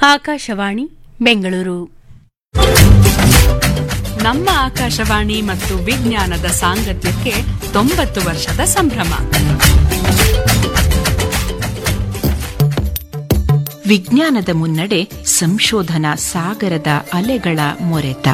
ಆಕಾಶವಾಣಿ ಬೆಂಗಳೂರು ನಮ್ಮ ಆಕಾಶವಾಣಿ ಮತ್ತು ವಿಜ್ಞಾನದ ಸಾಂಗತ್ಯಕ್ಕೆ ತೊಂಬತ್ತು ವರ್ಷದ ಸಂಭ್ರಮ ವಿಜ್ಞಾನದ ಮುನ್ನಡೆ ಸಂಶೋಧನಾ ಸಾಗರದ ಅಲೆಗಳ ಮೊರೆತ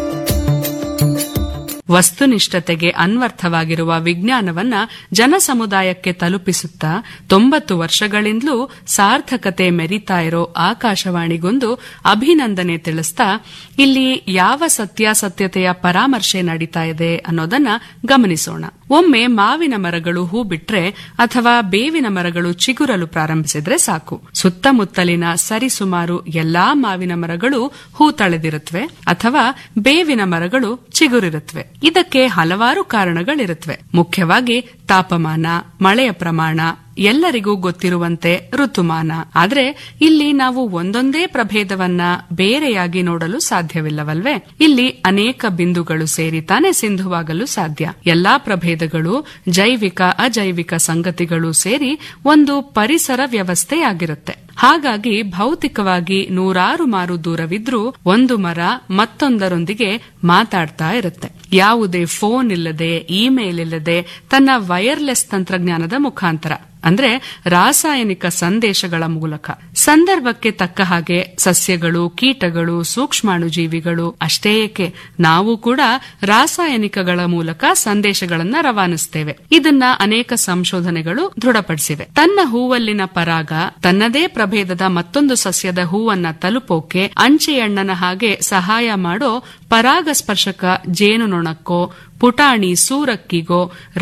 ವಸ್ತುನಿಷ್ಠತೆಗೆ ಅನ್ವರ್ಥವಾಗಿರುವ ವಿಜ್ಞಾನವನ್ನ ಜನಸಮುದಾಯಕ್ಕೆ ತಲುಪಿಸುತ್ತಾ ತೊಂಬತ್ತು ವರ್ಷಗಳಿಂದಲೂ ಸಾರ್ಥಕತೆ ಮೆರಿತಾ ಇರೋ ಆಕಾಶವಾಣಿಗೊಂದು ಅಭಿನಂದನೆ ತಿಳಿಸ್ತಾ ಇಲ್ಲಿ ಯಾವ ಸತ್ಯಾಸತ್ಯತೆಯ ಪರಾಮರ್ಶೆ ನಡೀತಾ ಇದೆ ಅನ್ನೋದನ್ನ ಗಮನಿಸೋಣ ಒಮ್ಮೆ ಮಾವಿನ ಮರಗಳು ಹೂ ಬಿಟ್ರೆ ಅಥವಾ ಬೇವಿನ ಮರಗಳು ಚಿಗುರಲು ಪ್ರಾರಂಭಿಸಿದ್ರೆ ಸಾಕು ಸುತ್ತಮುತ್ತಲಿನ ಸರಿಸುಮಾರು ಎಲ್ಲಾ ಮಾವಿನ ಮರಗಳು ಹೂ ತಳೆದಿರುತ್ತವೆ ಅಥವಾ ಬೇವಿನ ಮರಗಳು ಚಿಗುರಿರುತ್ತವೆ ಇದಕ್ಕೆ ಹಲವಾರು ಕಾರಣಗಳಿರುತ್ತವೆ ಮುಖ್ಯವಾಗಿ ತಾಪಮಾನ ಮಳೆಯ ಪ್ರಮಾಣ ಎಲ್ಲರಿಗೂ ಗೊತ್ತಿರುವಂತೆ ಋತುಮಾನ ಆದ್ರೆ ಇಲ್ಲಿ ನಾವು ಒಂದೊಂದೇ ಪ್ರಭೇದವನ್ನ ಬೇರೆಯಾಗಿ ನೋಡಲು ಸಾಧ್ಯವಿಲ್ಲವಲ್ವೇ ಇಲ್ಲಿ ಅನೇಕ ಬಿಂದುಗಳು ಸೇರಿ ತಾನೇ ಸಿಂಧುವಾಗಲು ಸಾಧ್ಯ ಎಲ್ಲಾ ಪ್ರಭೇದಗಳು ಜೈವಿಕ ಅಜೈವಿಕ ಸಂಗತಿಗಳು ಸೇರಿ ಒಂದು ಪರಿಸರ ವ್ಯವಸ್ಥೆಯಾಗಿರುತ್ತೆ ಹಾಗಾಗಿ ಭೌತಿಕವಾಗಿ ನೂರಾರು ಮಾರು ದೂರವಿದ್ರೂ ಒಂದು ಮರ ಮತ್ತೊಂದರೊಂದಿಗೆ ಮಾತಾಡ್ತಾ ಇರುತ್ತೆ ಯಾವುದೇ ಫೋನ್ ಇಲ್ಲದೆ ಇಮೇಲ್ ಇಲ್ಲದೆ ತನ್ನ ವೈರ್ಲೆಸ್ ತಂತ್ರಜ್ಞಾನದ ಮುಖಾಂತರ ಅಂದ್ರೆ ರಾಸಾಯನಿಕ ಸಂದೇಶಗಳ ಮೂಲಕ ಸಂದರ್ಭಕ್ಕೆ ತಕ್ಕ ಹಾಗೆ ಸಸ್ಯಗಳು ಕೀಟಗಳು ಸೂಕ್ಷ್ಮಾಣುಜೀವಿಗಳು ಅಷ್ಟೇ ಏಕೆ ನಾವು ಕೂಡ ರಾಸಾಯನಿಕಗಳ ಮೂಲಕ ಸಂದೇಶಗಳನ್ನ ರವಾನಿಸ್ತೇವೆ ಇದನ್ನ ಅನೇಕ ಸಂಶೋಧನೆಗಳು ದೃಢಪಡಿಸಿವೆ ತನ್ನ ಹೂವಲ್ಲಿನ ಪರಾಗ ತನ್ನದೇ ಪ್ರಭೇದದ ಮತ್ತೊಂದು ಸಸ್ಯದ ಹೂವನ್ನ ತಲುಪೋಕೆ ಅಂಚೆಯಣ್ಣನ ಹಾಗೆ ಸಹಾಯ ಮಾಡೋ ಪರಾಗಸ್ಪರ್ಶಕ ಜೇನುನೊಣಕ್ಕೋ ಪುಟಾಣಿ ಸೂರಕ್ಕಿಗೋ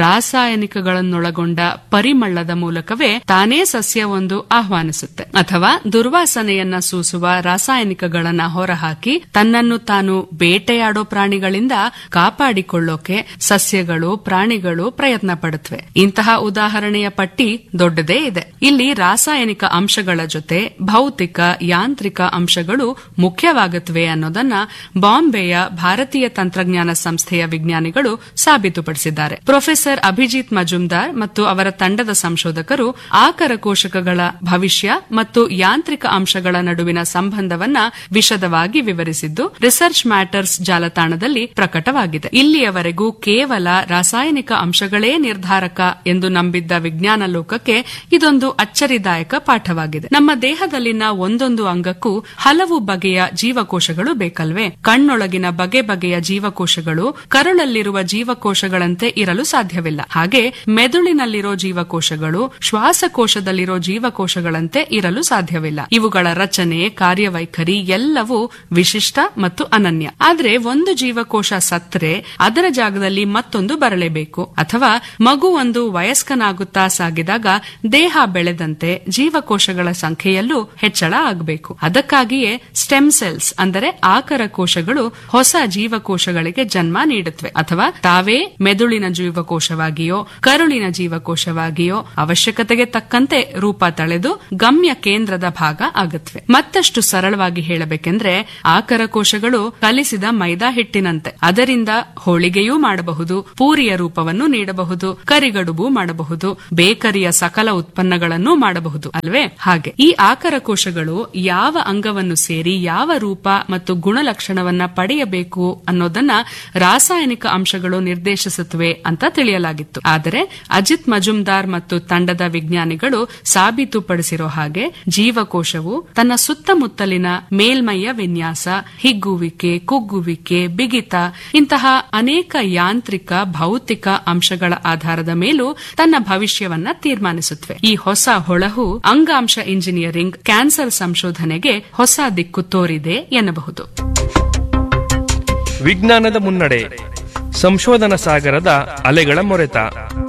ರಾಸಾಯನಿಕಗಳನ್ನೊಳಗೊಂಡ ಪರಿಮಳದ ಮೂಲಕವೇ ತಾನೇ ಸಸ್ಯವೊಂದು ಆಹ್ವಾನಿಸುತ್ತೆ ಅಥವಾ ದುರ್ವಾಸನೆಯನ್ನ ಸೂಸುವ ರಾಸಾಯನಿಕಗಳನ್ನ ಹೊರಹಾಕಿ ತನ್ನನ್ನು ತಾನು ಬೇಟೆಯಾಡೋ ಪ್ರಾಣಿಗಳಿಂದ ಕಾಪಾಡಿಕೊಳ್ಳೋಕೆ ಸಸ್ಯಗಳು ಪ್ರಾಣಿಗಳು ಪ್ರಯತ್ನ ಪಡುತ್ತವೆ ಇಂತಹ ಉದಾಹರಣೆಯ ಪಟ್ಟಿ ದೊಡ್ಡದೇ ಇದೆ ಇಲ್ಲಿ ರಾಸಾಯನಿಕ ಅಂಶಗಳ ಜೊತೆ ಭೌತಿಕ ಯಾಂತ್ರಿಕ ಅಂಶಗಳು ಮುಖ್ಯವಾಗುತ್ತವೆ ಅನ್ನೋದನ್ನ ಬಾಂಬೆಯ ಭಾರತೀಯ ತಂತ್ರಜ್ಞಾನ ಸಂಸ್ಥೆಯ ವಿಜ್ಞಾನಿಗಳು ಸಾಬೀತುಪಡಿಸಿದ್ದಾರೆ ಪ್ರೊಫೆಸರ್ ಅಭಿಜಿತ್ ಮಜುಮ್ದಾರ್ ಮತ್ತು ಅವರ ತಂಡದ ಸಂಶೋಧಕರು ಆಕರ ಕೋಶಕಗಳ ಭವಿಷ್ಯ ಮತ್ತು ಯಾಂತ್ರಿಕ ಅಂಶಗಳ ನಡುವಿನ ಸಂಬಂಧವನ್ನ ವಿಶದವಾಗಿ ವಿವರಿಸಿದ್ದು ರಿಸರ್ಚ್ ಮ್ಯಾಟರ್ಸ್ ಜಾಲತಾಣದಲ್ಲಿ ಪ್ರಕಟವಾಗಿದೆ ಇಲ್ಲಿಯವರೆಗೂ ಕೇವಲ ರಾಸಾಯನಿಕ ಅಂಶಗಳೇ ನಿರ್ಧಾರಕ ಎಂದು ನಂಬಿದ್ದ ವಿಜ್ಞಾನ ಲೋಕಕ್ಕೆ ಇದೊಂದು ಅಚ್ಚರಿದಾಯಕ ಪಾಠವಾಗಿದೆ ನಮ್ಮ ದೇಹದಲ್ಲಿನ ಒಂದೊಂದು ಅಂಗಕ್ಕೂ ಹಲವು ಬಗೆಯ ಜೀವಕೋಶಗಳು ಬೇಕಲ್ವೇ ಕಣ್ಣೊಳಗಿನ ಬಗೆ ಬಗೆಯ ಜೀವಕೋಶಗಳು ಕರುಳಲ್ಲಿರುವ ಜೀವಕೋಶಗಳಂತೆ ಇರಲು ಸಾಧ್ಯವಿಲ್ಲ ಹಾಗೆ ಮೆದುಳಿನಲ್ಲಿರೋ ಜೀವಕೋಶಗಳು ಶ್ವಾಸಕೋಶದಲ್ಲಿರೋ ಜೀವಕೋಶಗಳಂತೆ ಇರಲು ಸಾಧ್ಯವಿಲ್ಲ ಇವುಗಳ ರಚನೆ ಕಾರ್ಯವೈಖರಿ ಎಲ್ಲವೂ ವಿಶಿಷ್ಟ ಮತ್ತು ಅನನ್ಯ ಆದ್ರೆ ಒಂದು ಜೀವಕೋಶ ಸತ್ರೆ ಅದರ ಜಾಗದಲ್ಲಿ ಮತ್ತೊಂದು ಬರಲೇಬೇಕು ಅಥವಾ ಮಗು ಒಂದು ವಯಸ್ಕನಾಗುತ್ತಾ ಸಾಗಿದಾಗ ದೇಹ ಬೆಳೆದಂತೆ ಜೀವಕೋಶಗಳ ಸಂಖ್ಯೆಯಲ್ಲೂ ಹೆಚ್ಚಳ ಆಗಬೇಕು ಅದಕ್ಕಾಗಿಯೇ ಸ್ಟೆಮ್ ಸೆಲ್ಸ್ ಅಂದರೆ ಆಕರ ಕೋಶಗಳು ಹೊಸ ಜೀವಕೋಶಗಳಿಗೆ ಜನ್ಮ ನೀಡುತ್ತವೆ ಅಥವಾ ತಾವೇ ಮೆದುಳಿನ ಜೀವಕೋಶವಾಗಿಯೋ ಕರುಳಿನ ಜೀವಕೋಶವಾಗಿಯೋ ಅವಶ್ಯಕತೆಗೆ ತಕ್ಕಂತೆ ರೂಪ ತಳೆದು ಗಮ್ಯ ಕೇಂದ್ರದ ಭಾಗ ಆಗುತ್ತವೆ ಮತ್ತಷ್ಟು ಸರಳವಾಗಿ ಹೇಳಬೇಕೆಂದ್ರೆ ಆಕರ ಕೋಶಗಳು ಕಲಿಸಿದ ಮೈದಾ ಹಿಟ್ಟಿನಂತೆ ಅದರಿಂದ ಹೋಳಿಗೆಯೂ ಮಾಡಬಹುದು ಪೂರಿಯ ರೂಪವನ್ನು ನೀಡಬಹುದು ಕರಿಗಡುಬು ಮಾಡಬಹುದು ಬೇಕರಿಯ ಸಕಲ ಉತ್ಪನ್ನಗಳನ್ನು ಮಾಡಬಹುದು ಅಲ್ವೇ ಹಾಗೆ ಈ ಆಕರ ಕೋಶಗಳು ಯಾವ ಅಂಗವನ್ನು ಸೇರಿ ಯಾವ ರೂಪ ಮತ್ತು ಗುಣಲಕ್ಷಣವನ್ನ ಪಡೆಯಬೇಕು ಅನ್ನೋದನ್ನ ರಾಸಾಯನಿಕ ಅಂಶಗಳು ನಿರ್ದೇಶಿಸುತ್ತವೆ ಅಂತ ತಿಳಿಯಲಾಗಿತ್ತು ಆದರೆ ಅಜಿತ್ ಮಜುಮ್ದಾರ್ ಮತ್ತು ತಂಡದ ವಿಜ್ಞಾನಿಗಳು ಸಾಬೀತುಪಡಿಸಿರೋ ಹಾಗೆ ಜೀವಕೋಶವು ತನ್ನ ಸುತ್ತಮುತ್ತಲಿನ ಮೇಲ್ಮೈಯ ವಿನ್ಯಾಸ ಹಿಗ್ಗುವಿಕೆ ಕುಗ್ಗುವಿಕೆ ಬಿಗಿತ ಇಂತಹ ಅನೇಕ ಯಾಂತ್ರಿಕ ಭೌತಿಕ ಅಂಶಗಳ ಆಧಾರದ ಮೇಲೂ ತನ್ನ ಭವಿಷ್ಯವನ್ನ ತೀರ್ಮಾನಿಸುತ್ತವೆ ಈ ಹೊಸ ಹೊಳಹು ಅಂಗಾಂಶ ಇಂಜಿನಿಯರಿಂಗ್ ಕ್ಯಾನ್ಸರ್ ಸಂಶೋಧನೆಗೆ ಹೊಸ ದಿಕ್ಕು ತೋರಿದೆ ಎನ್ನಬಹುದು ವಿಜ್ಞಾನದ ಮುನ್ನಡೆ ಸಂಶೋಧನಾ ಸಾಗರದ ಅಲೆಗಳ ಮೊರೆತ